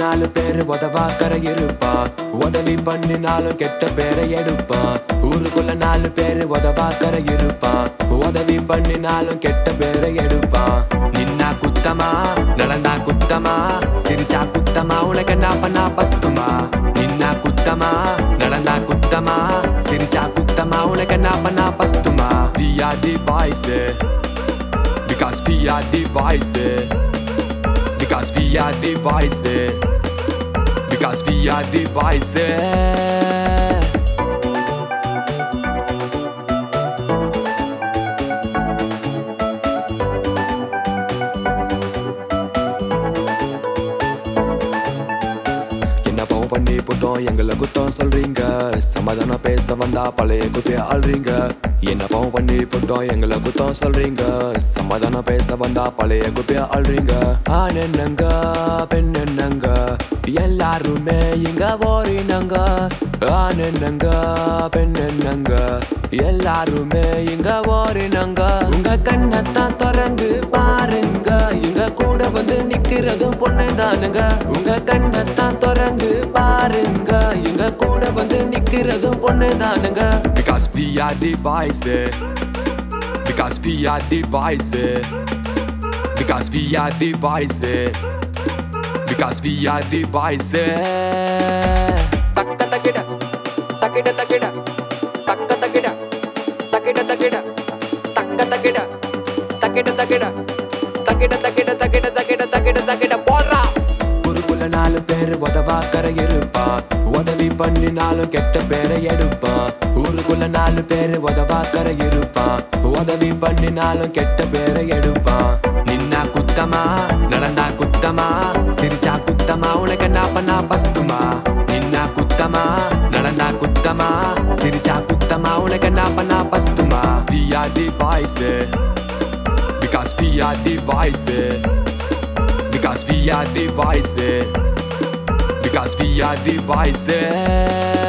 நாலு பேரு உதவாக்கற இருப்பான் உதவி பண்ணினாலும் கெட்ட பேரை எடுப்பான் ஊருக்குள்ள நாலு பேரு உதவாக்கற இருப்பான் உதவி பண்ணினாலும் கெட்ட பேரை எடுப்பான் நின்னா குத்தமா நடந்தா குத்தமா சிரிச்சா குத்தமா உனக்கு என்ன பண்ணா பத்துமா நின்னா குத்தமா நடந்தா குத்தமா சிரிச்சா குத்தமா உனக்கு என்ன பண்ணா பத்துமா பியா the boys Because we are divided Because we are divided Because we are divided என்ன பாவம் பண்ணி போட்டோம் எங்களை குத்தம் சொல்றீங்க சமாதானம் பேச வந்தா பழைய குத்திய ஆள்றீங்க என்ன பாவம் பண்ணி போட்டோம் எங்களை குத்தம் சொல்றீங்க சமாதானம் பேச வந்தா பழைய குத்திய ஆள்றீங்க ஆண் என்னங்க பெண் என்னங்க எல்லாருமே இங்க ஓரினங்க ஆண் என்னங்க பெண் என்னங்க எல்லாருமே இங்க ஓரினங்க உங்க கண்ணத்தான் திறந்து பாருங்க இங்க கூட வந்து நிக்கிறதும் பொண்ணு தானுங்க உங்க கண்ணத்தான் திறந்து பாருங்க இங்க கூட வந்து நிக்கிறதும் பொண்ணு தானுங்க Because we are divided Because we are divided Because we are divided Because we are divided தக்க தக்கிட தக்கிட தக்கிட தக்க தக்கிட தக்கிட தக்கிட தக்க தக்கிட தக்கிட தக்கிட தக்கிட தக்கிட தக்கிட தக்கிட தக்கிட தக்கிட போடுறா ஊருக்குள்ள நாலு பேர் உதவாக்கற இருப்பான் உதவி பண்ணினாலும் கெட்ட பேரை எடுப்பான் ஊருக்குள்ள நாலு பேர் உதவாக்கற இருப்பான் உதவி பண்ணினாலும் கெட்ட பேரை எடுப்பான் நின்னா குத்தமா நடந்தா குத்தமா சிரிச்சா குத்தமா உனக்கு என்ன பண்ணா பத்துமா நின்னா குத்தமா நடந்தா குத்தமா சிரிச்சா குத்தமா உனக்கு என்ன பண்ணா பத்துமா We are divided Because we are divided Because we are divided Because we are divided